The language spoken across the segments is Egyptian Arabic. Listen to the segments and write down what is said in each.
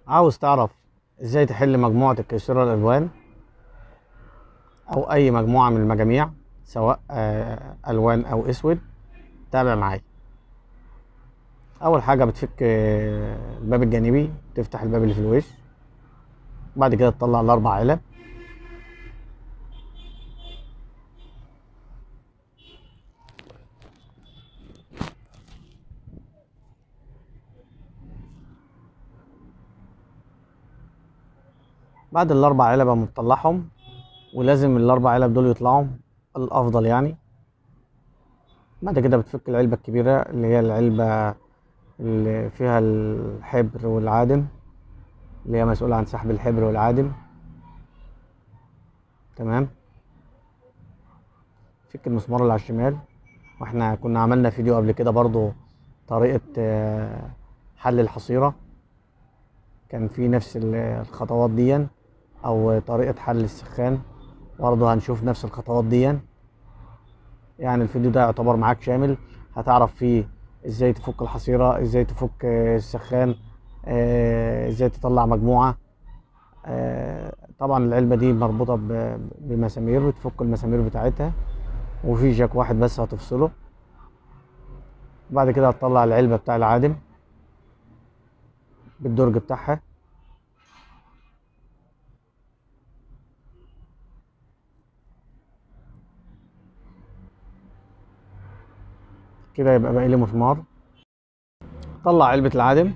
عاوز تعرف ازاي تحل مجموعة الكيسرة الالوان او اي مجموعة من المجاميع سواء آه، الوان او اسود تابع معايا اول حاجة بتفك آه، الباب الجانبي تفتح الباب اللي في الوش بعد كده تطلع الاربع علب بعد الاربع علب اما تطلعهم ولازم الاربع علب دول يطلعوا الافضل يعني بعد كده بتفك العلبة الكبيرة اللي هي العلبة اللي فيها الحبر والعادم اللي هي مسؤولة عن سحب الحبر والعادم تمام فك المسمار اللي على الشمال واحنا كنا عملنا فيديو قبل كده برضو طريقة آه، حل الحصيرة كان في نفس ال- الخطوات دي او طريقة حل السخان برضه هنشوف نفس الخطوات دي يعني الفيديو ده يعتبر معاك شامل هتعرف فيه ازاي تفك الحصيرة ازاي تفك آه، السخان آه، ازاي تطلع مجموعة آه، طبعا العلبة دي مربوطة ب- بمسامير بتفك المسامير بتاعتها وفي جاك واحد بس هتفصله بعد كده هتطلع العلبة بتاع العادم بالدرج بتاعها كده يبقى باقي لي مسمار طلع علبة العادم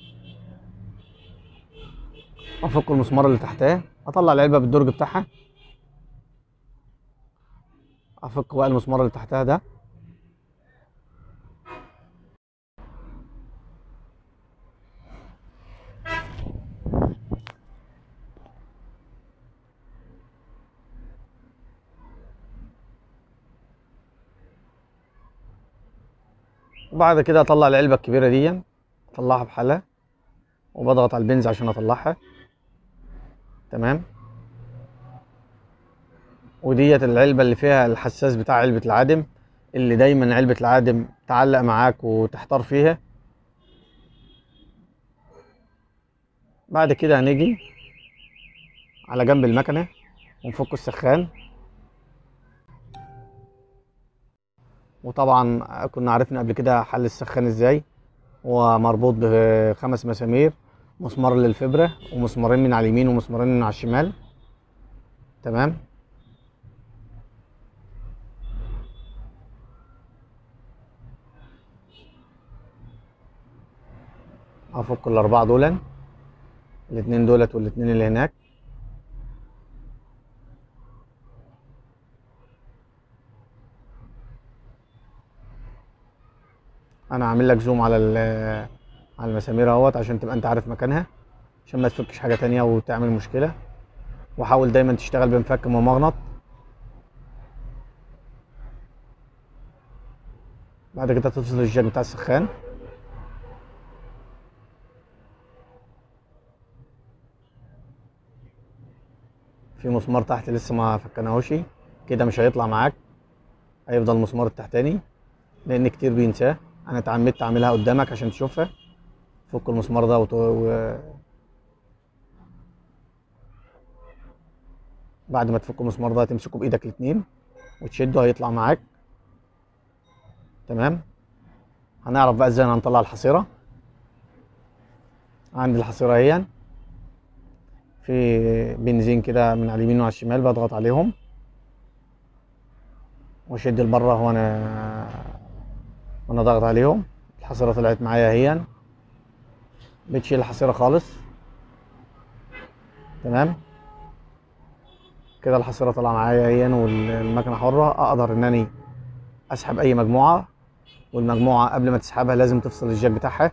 افك المسمار اللي تحتها اطلع العلبة بالدرج بتاعها افك بقى المسمار اللي تحتها ده وبعد كده اطلع العلبة الكبيرة دي اطلعها بحالها وبضغط على البنز عشان اطلعها تمام وديت العلبة اللي فيها الحساس بتاع علبة العادم اللي دايما علبة العادم تعلق معاك وتحتار فيها بعد كده هنيجي على جنب المكنة ونفك السخان وطبعا كنا عرفنا قبل كده حل السخان ازاي هو مربوط بخمس مسامير مسمار للفبرة ومسمارين من على اليمين ومسمارين من على الشمال تمام هفك الأربعة دول الاتنين دولت والاتنين اللي هناك انا عامل لك زوم على ال- على المسامير اهوت عشان تبقى انت عارف مكانها عشان ما تفكش حاجه تانية وتعمل مشكله وحاول دايما تشتغل بمفك ممغنط بعد كده تفصل الجاك بتاع السخان في مسمار تحت لسه ما فكناهوش كده مش هيطلع معاك هيفضل المسمار التحتاني لان كتير بينساه انا اتعمدت اعملها قدامك عشان تشوفها فك المسمار ده وت... و... بعد ما تفك المسمار ده تمسكه بايدك الاتنين وتشده هيطلع معاك تمام هنعرف بقى ازاي هنطلع الحصيره عندي الحصيره اهي في بنزين كده من على اليمين وعلى الشمال بضغط عليهم واشد لبره وانا وانا ضاغط عليهم الحصيره طلعت معايا اهي بتشيل الحصيره خالص تمام كده الحصيره طالعه معايا اهي والمكنه حره اقدر ان اني اسحب اي مجموعه والمجموعه قبل ما تسحبها لازم تفصل الجاك بتاعها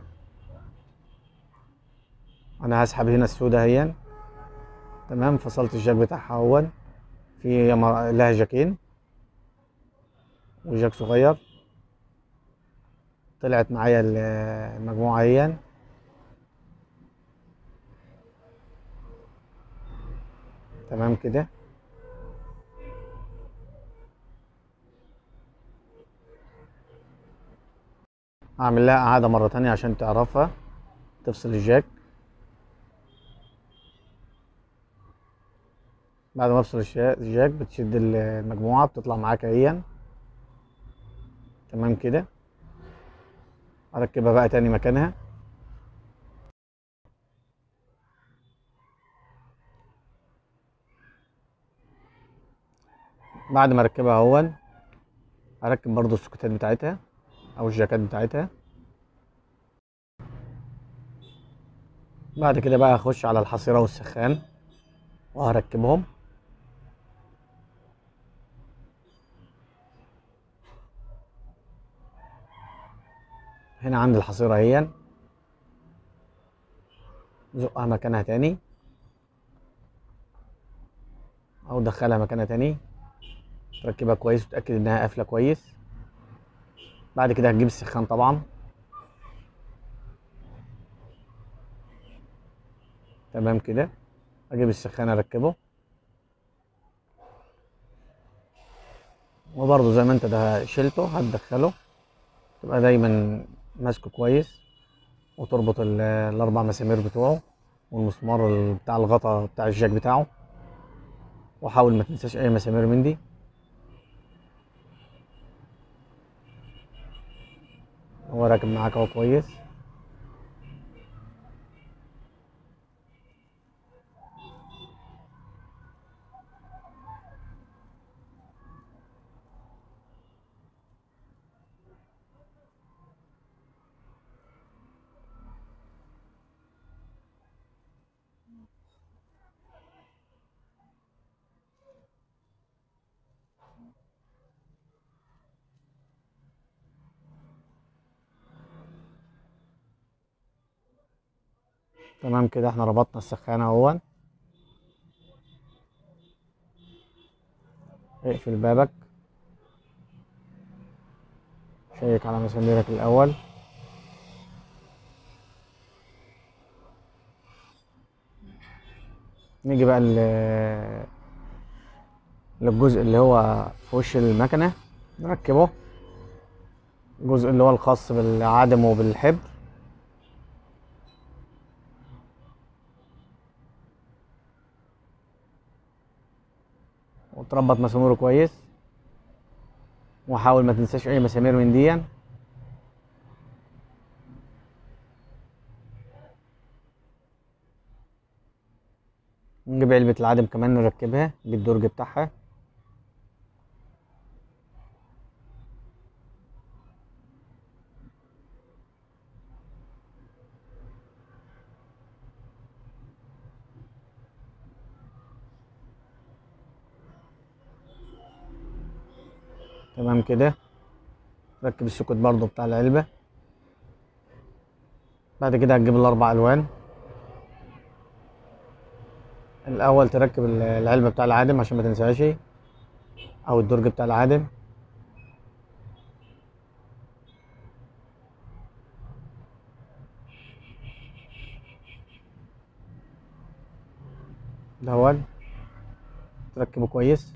انا هسحب هنا السودا اهي تمام فصلت الجاك بتاعها اهو في مر- لها جاكين وجاك صغير طلعت معايا ال- المجموعة اهي تمام كده هعمل لها اعادة مرة تانية عشان تعرفها تفصل الجاك بعد ما افصل الشا- الجاك بتشد المجموعة بتطلع معاك اهيا تمام كده اركبها بقى تاني مكانها بعد ما اركبها اهون اركب برضو السكوتات بتاعتها او الجاكات بتاعتها بعد كده بقى اخش على الحصيرة والسخان وهركبهم هنا عند الحصيرة اهي زقها مكانها تاني او دخلها مكانها تاني تركبها كويس وتأكد انها قافلة كويس بعد كده هتجيب السخان طبعا تمام كده اجيب السخان اركبه وبرضه زي ما انت ده شلته هتدخله تبقى دايما ماسكه كويس وتربط ال- الاربع مسامير بتوعه والمسمار ال- بتاع الغطا بتاع الجاك بتاعه وحاول ما تنساش اي مسامير من دي هو راكب معاك اهو كويس تمام كده احنا ربطنا السخانة اهو اقفل بابك شيك على مساميرك الاول نيجي بقى ل- للجزء اللي هو في وش المكنة نركبه الجزء اللي هو الخاص بالعدم وبالحبر وتربط مساميره كويس وحاول ما تنساش اي مسامير من دي نجيب علبة العدم كمان نركبها بالدرج بتاعها تمام كده ركب السوكت برضو بتاع العلبة بعد كده هتجيب الأربع ألوان الأول تركب ال- العلبة بتاع العادم عشان ما تنساهاش أو الدرج بتاع العادم دهون تركبه كويس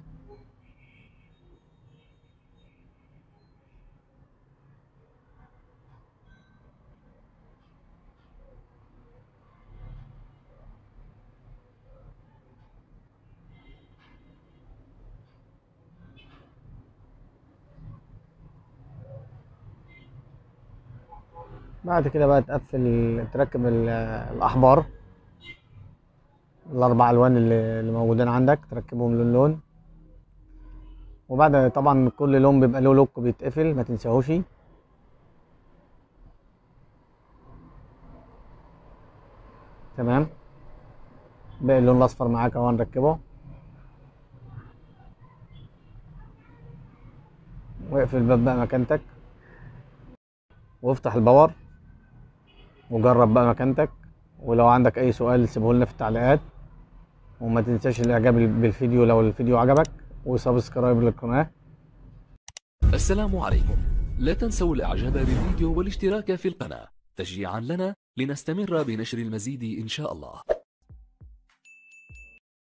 بعد كده بقى تقفل تركب ال- الأحبار الأربع ألوان اللي اللي موجودين عندك تركبهم لون لون وبعد طبعا كل لون بيبقى له لوك بيتقفل ما تنساهوش تمام باقي اللون الأصفر معاك أهو هنركبه واقفل الباب بقى مكانتك وافتح الباور وجرب بقى مكانتك ولو عندك اي سؤال سيبه لنا في التعليقات وما تنساش الاعجاب بالفيديو لو الفيديو عجبك وسبسكرايب للقناه السلام عليكم لا تنسوا الاعجاب بالفيديو والاشتراك في القناة تشجيعا لنا لنستمر بنشر المزيد ان شاء الله